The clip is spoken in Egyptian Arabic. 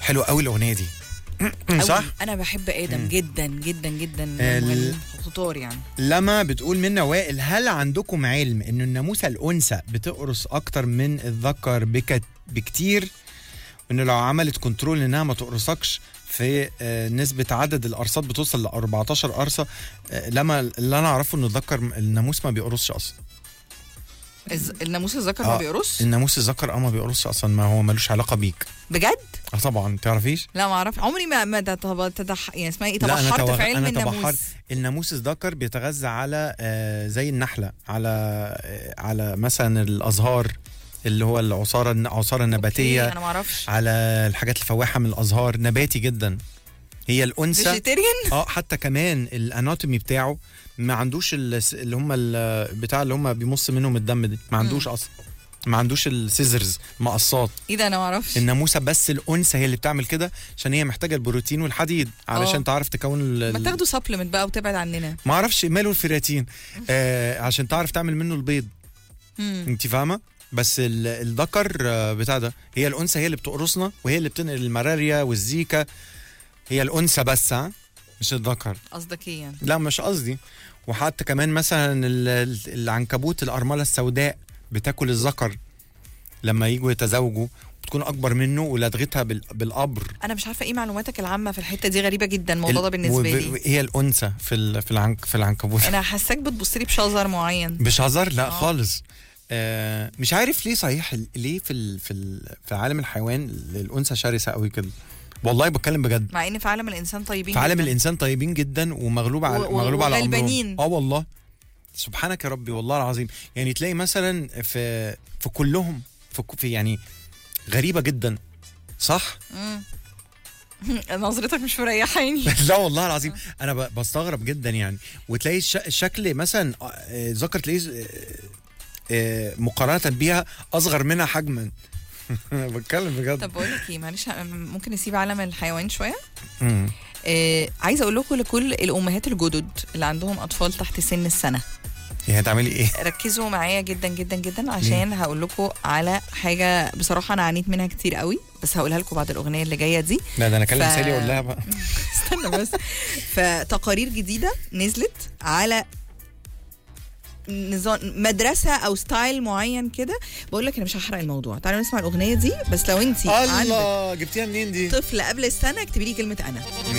حلوه قوي الاغنيه دي صح أوي. انا بحب ادم جدا جدا جدا ال- مغني خطار يعني لما بتقول منا وائل هل عندكم علم ان الناموسه الانثى بتقرص اكتر من الذكر بك بكتير وان لو عملت كنترول انها ما تقرصكش في آه، نسبة عدد القرصات بتوصل ل 14 قرصة آه، لما اللي انا اعرفه ان الذكر الناموس ما بيقرصش اصلا الز- الناموس الذكر ما آه. بيقرص الناموس الذكر اه ما بيقرصش اصلا ما هو ملوش علاقة بيك بجد اه طبعا تعرفيش لا ما اعرف عمري ما ما تتب- تدح يعني اسمها ايه لا، أنا تبحرت توغ- في علم أنا الناموس تبحرت. الناموس الذكر بيتغذى على آه، زي النحلة على آه، على مثلا الازهار اللي هو العصارة العصارة النباتية أوكي، انا ما اعرفش على الحاجات الفواحه من الازهار نباتي جدا هي الانثى فيجيتيريان اه حتى كمان الاناتومي بتاعه ما عندوش ال- اللي هم ال- بتاع اللي هم بيمص منهم الدم دي ما عندوش اصلا ما عندوش السيزرز مقصات ايه ده انا ما اعرفش الناموسه بس الانثى هي اللي بتعمل كده عشان هي محتاجه البروتين والحديد علشان آه. تعرف تكون ال- ما ال- تاخدوا سبلمنت بقى وتبعد عننا ما اعرفش ماله الفيراتين آه عشان تعرف تعمل منه البيض مم. انت فاهمه بس ال- الذكر آه، بتاع ده هي الانثى هي اللي بتقرصنا وهي اللي بتنقل الملاريا والزيكا هي الانثى بس ها مش الذكر قصدك ايه يعني لا مش قصدي وحتى كمان مثلا ال- ال- العنكبوت الارمله السوداء بتاكل الذكر لما يجوا يتزوجوا بتكون اكبر منه ولدغتها بال- بالقبر انا مش عارفه ايه معلوماتك العامه في الحته دي غريبه جدا الموضوع ده ال- بالنسبه وب- لي هي الانثى في ال- في العنك في العنكبوت انا حاساك بتبص لي بشظر معين مش هزار لا آه. خالص آه مش عارف ليه صحيح ال- ليه في ال في ال في عالم الحيوان الانثى شرسه قوي كده والله بتكلم بجد مع ان في عالم الانسان طيبين في عالم جداً. الانسان طيبين جدا ومغلوب على و- و- مغلوب على وغلبانين. امرهم اه والله سبحانك يا ربي والله العظيم يعني تلاقي مثلا في في كلهم في, ك- في يعني غريبه جدا صح مم. نظرتك مش مريحاني لا والله العظيم انا ب- بستغرب جدا يعني وتلاقي الش- الشكل مثلا آه، آه، ذكر تلاقيه آه، آه، مقارنه بيها اصغر منها حجما بتكلم بجد طب بقول لك ايه معلش ممكن نسيب عالم الحيوان شويه مم. آه عايزه اقول لكم لكل الامهات الجدد اللي عندهم اطفال تحت سن السنه هي هتعملي ايه ركزوا معايا جدا جدا جدا عشان هقول لكم على حاجه بصراحه انا عانيت منها كتير قوي بس هقولها لكم بعد الاغنيه اللي جايه دي لا ده انا اكلم ف- سالي اقول لها بقى استنى بس فتقارير جديده نزلت على نظام مدرسه او ستايل معين كده بقول لك انا مش هحرق الموضوع تعالوا نسمع الاغنيه دي بس لو انت عندك الله جبتيها منين دي طفل قبل السنه اكتبي لي كلمه انا